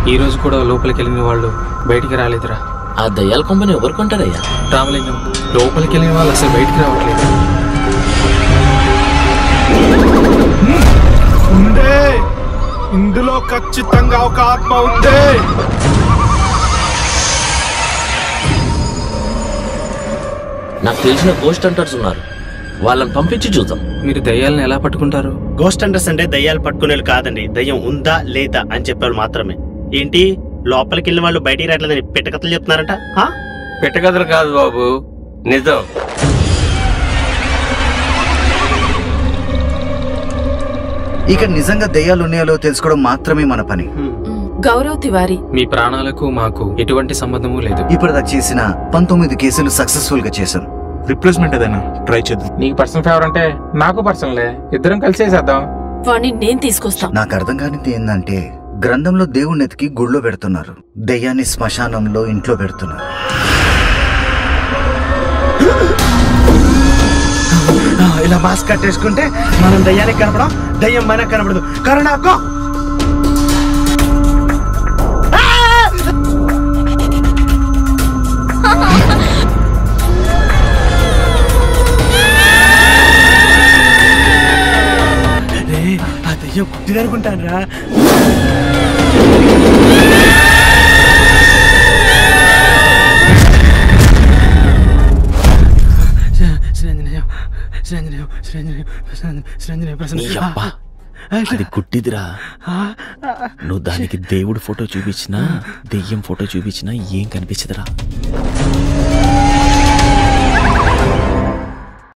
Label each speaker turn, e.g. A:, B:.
A: ఈ రోజు కూడా లోపలికి వెళ్ళిన వాళ్ళు బయటికి రాలేదురా
B: ఆ దయ్యాల కంపెనీ ఎవరు కొంటారయ్యా
A: రామలింగం లోపలికి వెళ్ళిన వాళ్ళు అసలు బయటికి రావట్లేదు
C: ఉందే ఇందులో ఖచ్చితంగా ఒక ఆత్మ ఉంది
B: నాకు తెలిసిన గోస్ట్ హంటర్స్ ఉన్నారు వాళ్ళని పంపించి చూద్దాం
A: మీరు దయ్యాలను ఎలా పట్టుకుంటారు
D: గోస్ట్ హంటర్స్ అంటే దయ్యాలు పట్టుకునేవాళ్ళు కాదండి దయ్యం ఉందా లేదా అని చెప్పేవాళ్ళు మాత్రమే ఏంటి లోపలికి వెళ్ళిన వాళ్ళు బయటికి రావట్లేదని పెట్టకథలు చెప్తున్నారంట ఆ?
E: పెట్టకథలు కాదు బాబు నిజం
F: ఇక నిజంగా దెయ్యాలు ఉన్నాయో తెలుసుకోవడం మాత్రమే మన పని
G: గౌరవ్ తివారీ
A: మీ ప్రాణాలకు మాకు ఎటువంటి సంబంధము లేదు
F: ఇప్పటిదాకా చేసిన పంతొమ్మిది కేసులు సక్సెస్ఫుల్ గా చేశాం
C: రిప్లేస్మెంట్ ఏదైనా ట్రై చేద్దాం
H: నీకు పర్సనల్ ఫేవర్ అంటే నాకు పర్సనలే ఇద్దరం కలిసి చేద్దాం
G: వాణ్ణి నేను తీసుకొస్తా
F: నాకు అర్థం కానిది ఏంటంటే గ్రంథంలో దేవుణ్ణి ఎతికి గుళ్ళో పెడుతున్నారు దెయ్యాన్ని శ్మశానంలో ఇంట్లో పెడుతున్నారు
D: ఇలా మాస్క్ కట్టేసుకుంటే మనం దయ్యానికి కనపడం దయ్యం మనకు కనపడదు కరుణాకో ఆ దయ్యం కుట్టిదనుకుంటాను రా శ్రీరంజనేయం శ్రీరంజనేయం శ్రీరంజనేయం శ్రీరంజనేయం
B: నీ అబ్బా అది గుడ్డిదిరా నువ్వు దానికి దేవుడు ఫోటో చూపించినా దెయ్యం ఫోటో చూపించినా ఏం కనిపించదురా